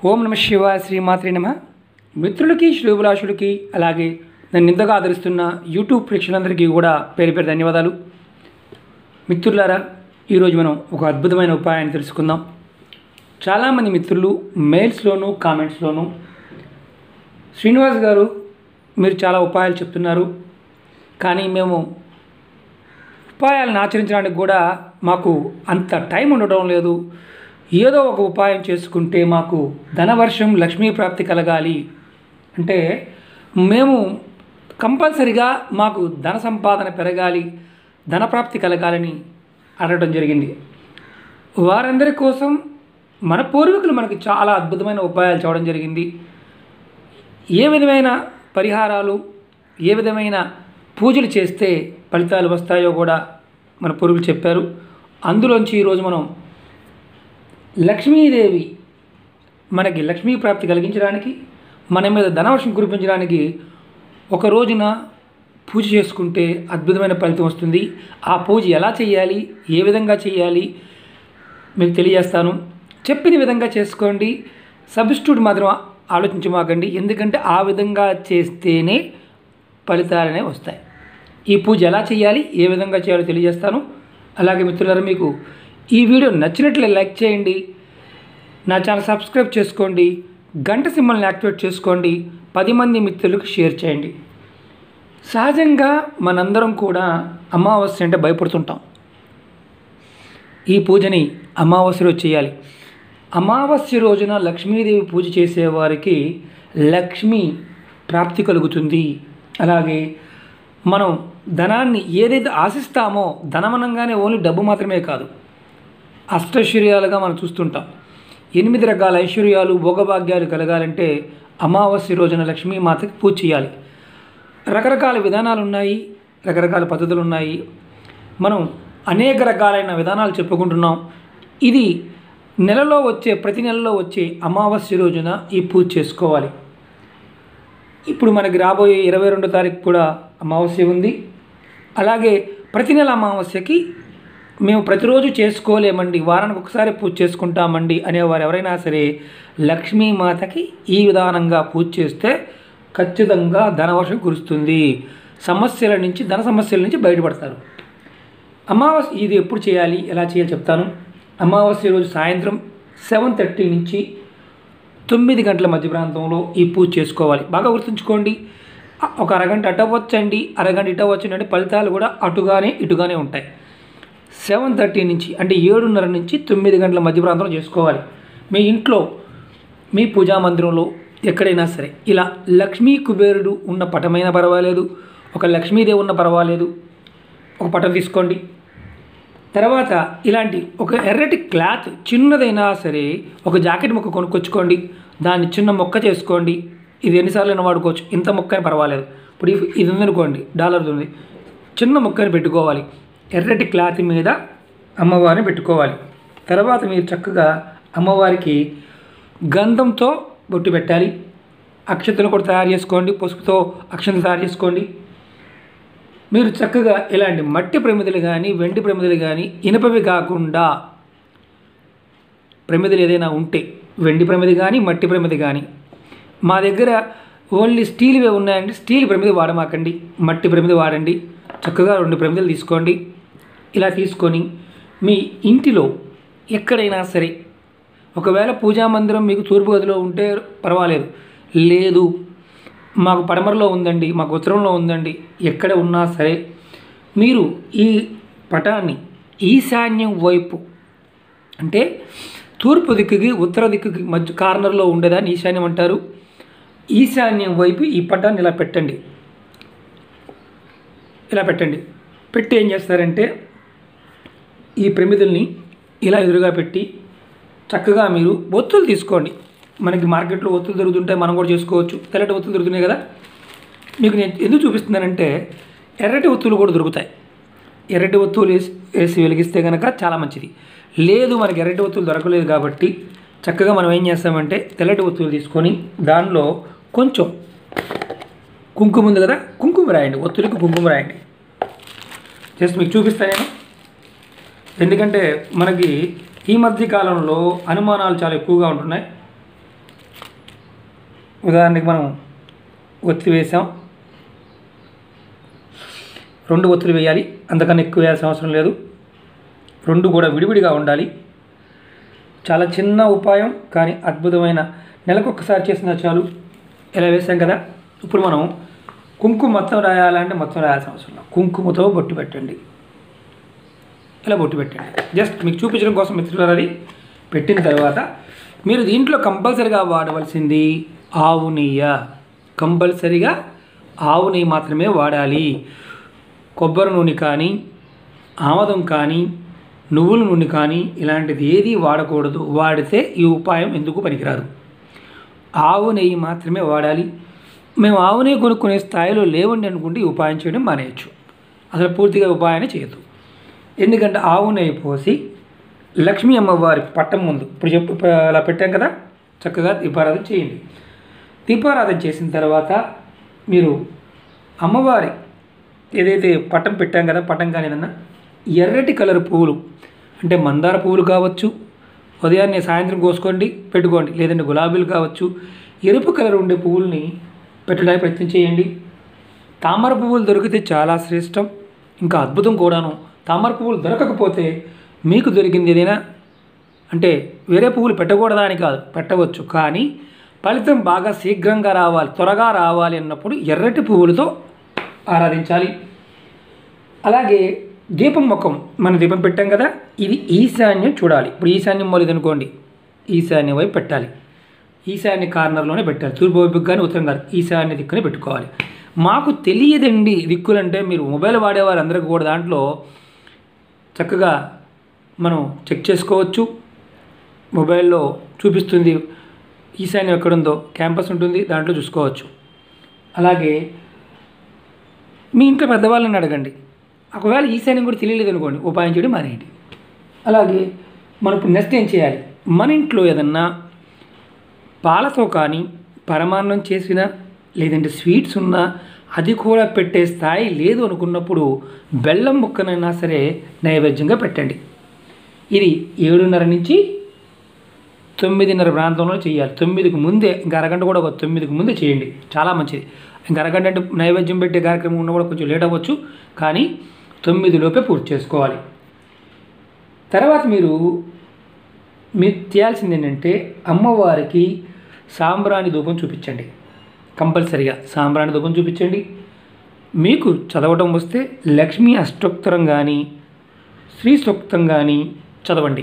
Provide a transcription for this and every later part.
ఓం నమ శివాయ శ్రీమాత్రి నమ మిత్రులకి శ్రీభిలాషులకి అలాగే నన్ను ఇంతగా ఆదరిస్తున్న యూట్యూబ్ ప్రేక్షకులందరికీ కూడా పేరు పేరు ధన్యవాదాలు మిత్రులారా ఈరోజు మనం ఒక అద్భుతమైన ఉపాయాన్ని తెలుసుకుందాం చాలామంది మిత్రులు మెయిల్స్లోను కామెంట్స్లోను శ్రీనివాస్ గారు మీరు చాలా ఉపాయాలు చెప్తున్నారు కానీ మేము ఉపాయాలను ఆచరించడానికి కూడా మాకు అంత టైం ఉండటం లేదు ఏదో ఒక ఉపాయం చేసుకుంటే మాకు ధనవర్షం లక్ష్మీ ప్రాప్తి కలగాలి అంటే మేము కంపల్సరిగా మాకు ధన సంపాదన పెరగాలి ధనప్రాప్తి కలగాలని అడగడం జరిగింది వారందరి కోసం మన పూర్వీకులు మనకి చాలా అద్భుతమైన ఉపాయాలు చూడడం జరిగింది ఏ విధమైన పరిహారాలు ఏ విధమైన పూజలు చేస్తే ఫలితాలు వస్తాయో కూడా మన పూర్వీకులు చెప్పారు అందులోంచి ఈరోజు మనం లక్ష్మీదేవి మనకి లక్ష్మీ ప్రాప్తి కలిగించడానికి మన మీద ధనవర్షం కురిపించడానికి ఒక రోజున పూజ చేసుకుంటే అద్భుతమైన ఫలితం వస్తుంది ఆ పూజ ఎలా చేయాలి ఏ విధంగా చేయాలి మీకు తెలియజేస్తాను చెప్పిన విధంగా చేసుకోండి సబ్స్టిట్యూట్ మాత్రం ఆలోచించమాకండి ఎందుకంటే ఆ విధంగా చేస్తేనే ఫలితాలనే వస్తాయి ఈ పూజ ఎలా చేయాలి ఏ విధంగా చేయాలో తెలియజేస్తాను అలాగే మిత్రులారా మీకు ఈ వీడియో నచ్చినట్లే లైక్ చేయండి నా ఛానల్ సబ్స్క్రైబ్ చేసుకోండి గంట సింబల్ని యాక్టివేట్ చేసుకోండి పది మంది మిత్రులకు షేర్ చేయండి సహజంగా మనందరం కూడా అమావాస్య అంటే భయపడుతుంటాం ఈ పూజని అమావాస్య రోజు చేయాలి అమావాస్య రోజున లక్ష్మీదేవి పూజ చేసేవారికి లక్ష్మి ప్రాప్తి కలుగుతుంది అలాగే మనం ధనాన్ని ఏదైతే ఆశిస్తామో ధనమనంగానే ఓన్లీ డబ్బు మాత్రమే కాదు అష్టైశ్వర్యాలుగా మనం చూస్తుంటాం ఎనిమిది రకాల ఐశ్వర్యాలు భోగభాగ్యాలు కలగాలంటే అమావాస్య రోజున లక్ష్మీమాతకి పూజ చేయాలి రకరకాల విధానాలు ఉన్నాయి రకరకాల పద్ధతులు ఉన్నాయి మనం అనేక రకాలైన విధానాలు చెప్పుకుంటున్నాం ఇది నెలలో వచ్చే ప్రతి నెలలో వచ్చే అమావాస్య రోజున ఈ పూజ చేసుకోవాలి ఇప్పుడు మనకి రాబోయే ఇరవై రెండో తారీఖు కూడా అమావాస్య ఉంది అలాగే ప్రతి నెల అమావాస్యకి మేము ప్రతిరోజు చేసుకోలేమండి వారానికి ఒకసారి పూజ చేసుకుంటామండి అనేవారు ఎవరైనా సరే లక్ష్మీమాతకి ఈ విధానంగా పూజ చేస్తే ఖచ్చితంగా ధనవర్షం కురుస్తుంది సమస్యల నుంచి ధన సమస్యల నుంచి బయటపడతారు అమావాస్య ఇది ఎప్పుడు చేయాలి ఎలా చేయాలి చెప్తాను అమావాస్య రోజు సాయంత్రం సెవెన్ థర్టీ నుంచి తొమ్మిది గంటల మధ్య ప్రాంతంలో ఈ పూజ చేసుకోవాలి బాగా గుర్తుంచుకోండి ఒక అరగంట అటవచ్చండి అరగంట ఇటవచ్చు అంటే ఫలితాలు కూడా అటుగానే ఇటుగానే ఉంటాయి సెవెన్ థర్టీ నుంచి అంటే ఏడున్నర నుంచి తొమ్మిది గంటల మధ్య ప్రాంతంలో చేసుకోవాలి మీ ఇంట్లో మీ పూజా మందిరంలో ఎక్కడైనా సరే ఇలా లక్ష్మీ కుబేరుడు ఉన్న పటమైనా పర్వాలేదు ఒక లక్ష్మీదేవి ఉన్న పర్వాలేదు ఒక పటం తీసుకోండి తర్వాత ఇలాంటి ఒక ఎర్రటి క్లాత్ చిన్నదైనా సరే ఒక జాకెట్ ముక్క కొనుక్కొచ్చుకోండి దాన్ని చిన్న మొక్క చేసుకోండి ఇది ఎన్నిసార్లు అయినా వాడుకోవచ్చు ఇంత మొక్క అని పర్వాలేదు ఇప్పుడు ఇఫ్- ఇది ఉందనుకోండి డాలర్ ఉంది చిన్న మొక్కని పెట్టుకోవాలి ఎర్రటి క్లాత్ మీద అమ్మవారిని పెట్టుకోవాలి తర్వాత మీరు చక్కగా అమ్మవారికి గంధంతో బొట్టు పెట్టాలి అక్షతలు కూడా తయారు చేసుకోండి పసుపుతో అక్షతలు తయారు చేసుకోండి మీరు చక్కగా ఇలాంటి మట్టి ప్రమిదలు కానీ వెండి ప్రమిదలు కానీ ఇనుపవి కాకుండా ప్రమిదలు ఏదైనా ఉంటే వెండి ప్రమిది కానీ మట్టి ప్రమిది కానీ మా దగ్గర ఓన్లీ స్టీల్వే ఉన్నాయండి స్టీల్ ప్రమిది వాడమాకండి మట్టి ప్రమిది వాడండి చక్కగా రెండు ప్రమిదలు తీసుకోండి ఇలా తీసుకొని మీ ఇంటిలో ఎక్కడైనా సరే ఒకవేళ పూజా మందిరం మీకు తూర్పు గదిలో ఉంటే పర్వాలేదు లేదు మాకు పడమరలో ఉందండి మాకు ఉత్తరంలో ఉందండి ఎక్కడ ఉన్నా సరే మీరు ఈ పటాన్ని ఈశాన్యం వైపు అంటే తూర్పు దిక్కుకి ఉత్తర దిక్కుకి మధ్య కార్నర్లో ఉండేదాన్ని ఈశాన్యం అంటారు ఈశాన్యం వైపు ఈ పటాన్ని ఇలా పెట్టండి ఇలా పెట్టండి పెట్టి ఏం చేస్తారంటే ఈ ప్రమిదల్ని ఇలా ఎదురుగా పెట్టి చక్కగా మీరు ఒత్తులు తీసుకోండి మనకి మార్కెట్లో ఒత్తులు దొరుకుతుంటాయి మనం కూడా చేసుకోవచ్చు తెల్లటి ఒత్తులు దొరుకుతున్నాయి కదా మీకు నేను ఎందుకు చూపిస్తున్నానంటే ఎర్రటి ఒత్తులు కూడా దొరుకుతాయి ఎర్రటి ఒత్తులు వేసి వేసి వెలిగిస్తే కనుక చాలా మంచిది లేదు మనకి ఎర్రటి ఒత్తులు దొరకలేదు కాబట్టి చక్కగా మనం ఏం చేస్తామంటే తెల్లటి ఒత్తులు తీసుకొని దానిలో కొంచెం కుంకుమ ఉంది కదా కుంకుమ రాయండి ఒత్తులకి కుంకుమ రాయండి జస్ట్ మీకు చూపిస్తాను నేను ఎందుకంటే మనకి ఈ మధ్య కాలంలో అనుమానాలు చాలా ఎక్కువగా ఉంటున్నాయి ఉదాహరణకి మనం ఒత్తి వేసాం రెండు ఒత్తులు వేయాలి అంతకన్నా ఎక్కువ వేయాల్సిన అవసరం లేదు రెండు కూడా విడివిడిగా ఉండాలి చాలా చిన్న ఉపాయం కానీ అద్భుతమైన నెలకు ఒక్కసారి చేసినా చాలు ఇలా వేసాం కదా ఇప్పుడు మనం కుంకుమ మొత్తం రాయాలంటే మొత్తం రాయాల్సిన అవసరం లేదు కుంకుమతో బొట్టు పెట్టండి ఇలా బొట్టు పెట్టండి జస్ట్ మీకు చూపించడం కోసం మిత్రులు అది పెట్టిన తర్వాత మీరు దీంట్లో కంపల్సరిగా వాడవలసింది ఆవు నెయ్యి కంపల్సరిగా ఆవు నెయ్యి మాత్రమే వాడాలి కొబ్బరి నూనె కానీ ఆమదం కానీ నువ్వుల నూనె కానీ ఇలాంటిది ఏది వాడకూడదు వాడితే ఈ ఉపాయం ఎందుకు పనికిరాదు ఆవు నెయ్యి మాత్రమే వాడాలి మేము ఆవు నెయ్యి కొనుక్కునే స్థాయిలో లేవండి అనుకుంటే ఈ ఉపాయం చేయడం మానేయచ్చు అసలు పూర్తిగా ఉపాయాన్ని చేయదు ఎందుకంటే ఆవు నెయ్యి పోసి లక్ష్మీ అమ్మవారి పట్టం ముందు ఇప్పుడు చెప్పు ఇప్పుడు అలా పెట్టాం కదా చక్కగా దీపారాధన చేయండి దీపారాధన చేసిన తర్వాత మీరు అమ్మవారి ఏదైతే పట్టం పెట్టాం కదా పట్టం కానీ ఏదన్నా ఎర్రటి కలర్ పువ్వులు అంటే మందార పువ్వులు కావచ్చు ఉదయాన్నే సాయంత్రం కోసుకోండి పెట్టుకోండి లేదంటే గులాబీలు కావచ్చు ఎరుపు కలర్ ఉండే పువ్వుల్ని పెట్టడానికి ప్రయత్నం చేయండి తామర పువ్వులు దొరికితే చాలా శ్రేష్టం ఇంకా అద్భుతం కూడాను తామర పువ్వులు దొరకకపోతే మీకు దొరికింది ఏదైనా అంటే వేరే పువ్వులు పెట్టకూడదా అని కాదు పెట్టవచ్చు కానీ ఫలితం బాగా శీఘ్రంగా రావాలి త్వరగా రావాలి అన్నప్పుడు ఎర్రటి పువ్వులతో ఆరాధించాలి అలాగే దీపం ముఖం మనం దీపం పెట్టాం కదా ఇది ఈశాన్యం చూడాలి ఇప్పుడు ఈశాన్యం మొదలు అనుకోండి ఈశాన్యం వైపు పెట్టాలి ఈశాన్య కార్నర్లోనే పెట్టాలి తూర్పు వైపుకి కానీ ఉత్తరం కాదు ఈశాన్య దిక్కునే పెట్టుకోవాలి మాకు తెలియదండి దిక్కులంటే మీరు మొబైల్ వాడేవారు అందరికీ కూడా దాంట్లో చక్కగా మనం చెక్ చేసుకోవచ్చు మొబైల్లో చూపిస్తుంది ఈశాన్యం ఎక్కడుందో క్యాంపస్ ఉంటుంది దాంట్లో చూసుకోవచ్చు అలాగే మీ ఇంట్లో పెద్దవాళ్ళని అడగండి ఒకవేళ ఈశాన్యం కూడా తెలియలేదు అనుకోండి ఉపాయం చేయడం మానేయండి అలాగే మనం ఇప్పుడు నెక్స్ట్ ఏం చేయాలి మన ఇంట్లో ఏదన్నా పాలతో కానీ పరమాన్నం చేసిన లేదంటే స్వీట్స్ ఉన్నా అది కూడా పెట్టే స్థాయి లేదు అనుకున్నప్పుడు బెల్లం ముక్కనైనా సరే నైవేద్యంగా పెట్టండి ఇది ఏడున్నర నుంచి తొమ్మిదిన్నర ప్రాంతంలో చేయాలి తొమ్మిదికి ముందే ఇంకా అరగంట కూడా ఒక తొమ్మిదికి ముందే చేయండి చాలా మంచిది ఇంకా అరగంట అంటే నైవేద్యం పెట్టే కార్యక్రమం ఉన్నా కూడా కొంచెం లేట్ అవ్వచ్చు కానీ తొమ్మిది లోపే పూర్తి చేసుకోవాలి తర్వాత మీరు మీరు చేయాల్సింది ఏంటంటే అమ్మవారికి సాంబ్రాణి ధూపం చూపించండి కంపల్సరిగా సాంబ్రాణి ధూపం చూపించండి మీకు చదవటం వస్తే లక్ష్మీ అష్టోత్తరం కానీ శ్రీ సూక్తం కానీ చదవండి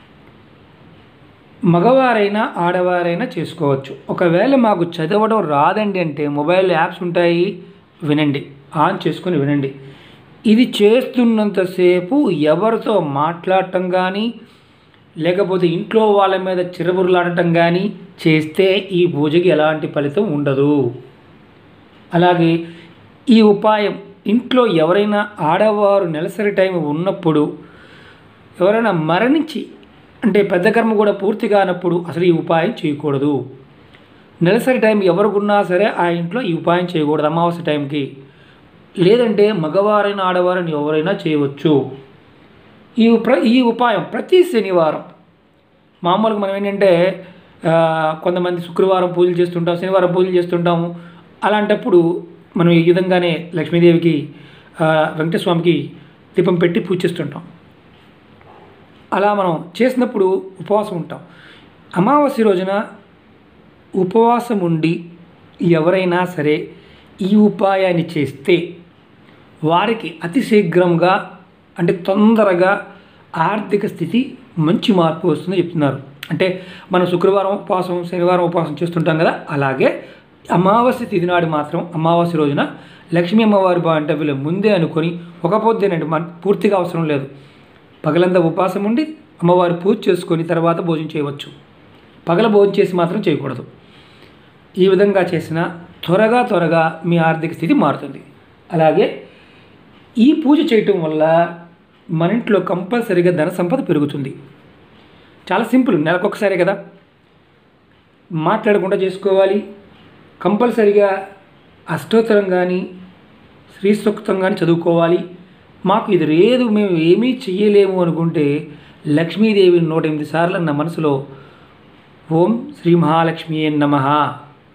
మగవారైనా ఆడవారైనా చేసుకోవచ్చు ఒకవేళ మాకు చదవడం రాదండి అంటే మొబైల్ యాప్స్ ఉంటాయి వినండి ఆన్ చేసుకొని వినండి ఇది చేస్తున్నంతసేపు ఎవరితో మాట్లాడటం కానీ లేకపోతే ఇంట్లో వాళ్ళ మీద చిరబురులాడటం కానీ చేస్తే ఈ పూజకి ఎలాంటి ఫలితం ఉండదు అలాగే ఈ ఉపాయం ఇంట్లో ఎవరైనా ఆడవారు నెలసరి టైం ఉన్నప్పుడు ఎవరైనా మరణించి అంటే పెద్ద కర్మ కూడా పూర్తి కానప్పుడు అసలు ఈ ఉపాయం చేయకూడదు నెలసరి టైం ఎవరికున్నా సరే ఆ ఇంట్లో ఈ ఉపాయం చేయకూడదు అమావాస్య టైంకి లేదంటే మగవారైనా ఆడవారైనా ఎవరైనా చేయవచ్చు ఈ ప్ర ఈ ఉపాయం ప్రతి శనివారం మామూలుగా మనం ఏంటంటే ఆ, కొంతమంది శుక్రవారం పూజలు చేస్తుంటాం శనివారం పూజలు చేస్తుంటాము అలాంటప్పుడు మనం ఈ విధంగానే లక్ష్మీదేవికి ఆ, వెంకటేశ్వర స్వామికి దీపం పెట్టి పూజ చేస్తుంటాం అలా మనం చేసినప్పుడు ఉపవాసం ఉంటాం అమావాస్య రోజున ఉపవాసం ఉండి ఎవరైనా సరే ఈ ఉపాయాన్ని చేస్తే వారికి అతి శీఘ్రంగా అంటే తొందరగా ఆర్థిక స్థితి మంచి మార్పు వస్తుందని చెప్తున్నారు అంటే మనం శుక్రవారం ఉపవాసం శనివారం ఉపవాసం చేస్తుంటాం కదా అలాగే అమావాస్య తిథి నాడు మాత్రం అమావాస్య రోజున లక్ష్మీ అమ్మవారి బాగుంటే వీళ్ళు ముందే అనుకొని ఒక పొద్దునండి మన పూర్తిగా అవసరం లేదు పగలంతా ఉపవాసం ఉండి అమ్మవారి పూజ చేసుకొని తర్వాత భోజనం చేయవచ్చు పగల భోజనం చేసి మాత్రం చేయకూడదు ఈ విధంగా చేసిన త్వరగా త్వరగా మీ ఆర్థిక స్థితి మారుతుంది అలాగే ఈ పూజ చేయటం వల్ల మన ఇంట్లో కంపల్సరీగా ధన సంపద పెరుగుతుంది చాలా సింపుల్ నెలకొకసారి కదా మాట్లాడకుండా చేసుకోవాలి కంపల్సరీగా అష్టోత్తరం కానీ శ్రీ సూక్తం కానీ చదువుకోవాలి మాకు ఇది లేదు మేము ఏమీ చెయ్యలేము అనుకుంటే లక్ష్మీదేవిని నూట ఎనిమిది సార్లు నా మనసులో ఓం శ్రీ మహాలక్ష్మి నమ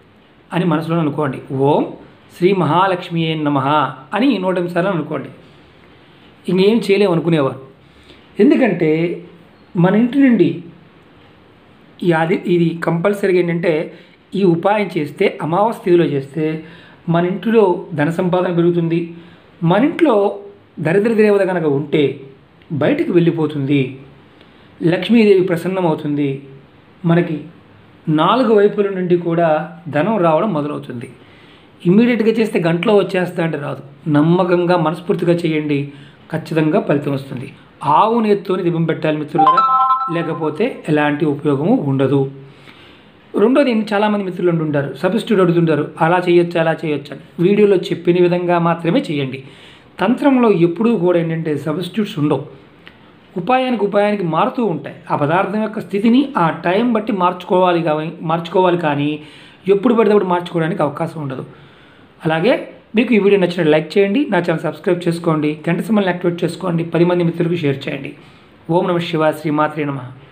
అని మనసులో అనుకోండి ఓం శ్రీ మహాలక్ష్మి నమ అని నూట ఎనిమిది సార్లు అనుకోండి ఇంకేం చేయలేము అనుకునేవారు ఎందుకంటే మన ఇంటి నుండి ఈ అది ఇది కంపల్సరీగా ఏంటంటే ఈ ఉపాయం చేస్తే అమావాస్య తిథిలో చేస్తే మన ఇంట్లో ధన సంపాదన పెరుగుతుంది మన ఇంట్లో దరిద్ర దేవత కనుక ఉంటే బయటికి వెళ్ళిపోతుంది లక్ష్మీదేవి ప్రసన్నమవుతుంది మనకి నాలుగు వైపుల నుండి కూడా ధనం రావడం మొదలవుతుంది ఇమ్మీడియట్గా చేస్తే గంటలో వచ్చేస్తా అంటే రాదు నమ్మకంగా మనస్ఫూర్తిగా చేయండి ఖచ్చితంగా ఫలితం వస్తుంది ఆవు నేత్తోని దీపం పెట్టాలి మిత్రులారా లేకపోతే ఎలాంటి ఉపయోగము ఉండదు రెండోది చాలామంది మిత్రులు ఉంటుంటారు సబ్స్టిట్యూట్ అడుగుతుంటారు అలా చేయొచ్చు అలా చేయొచ్చు అని వీడియోలో చెప్పిన విధంగా మాత్రమే చేయండి తంత్రంలో ఎప్పుడూ కూడా ఏంటంటే సబ్స్టిట్యూట్స్ ఉండవు ఉపాయానికి ఉపాయానికి మారుతూ ఉంటాయి ఆ పదార్థం యొక్క స్థితిని ఆ టైం బట్టి మార్చుకోవాలి కానీ మార్చుకోవాలి కానీ ఎప్పుడు పడితే అప్పుడు మార్చుకోవడానికి అవకాశం ఉండదు అలాగే మీకు ఈ వీడియో నచ్చిన లైక్ చేయండి నా ఛానల్ సబ్స్క్రైబ్ చేసుకోండి గంట సింబల్ని యాక్టివేట్ చేసుకోండి పది మంది మిత్రులకు షేర్ చేయండి ఓం నమ శివ శ్రీమాత్రే నమ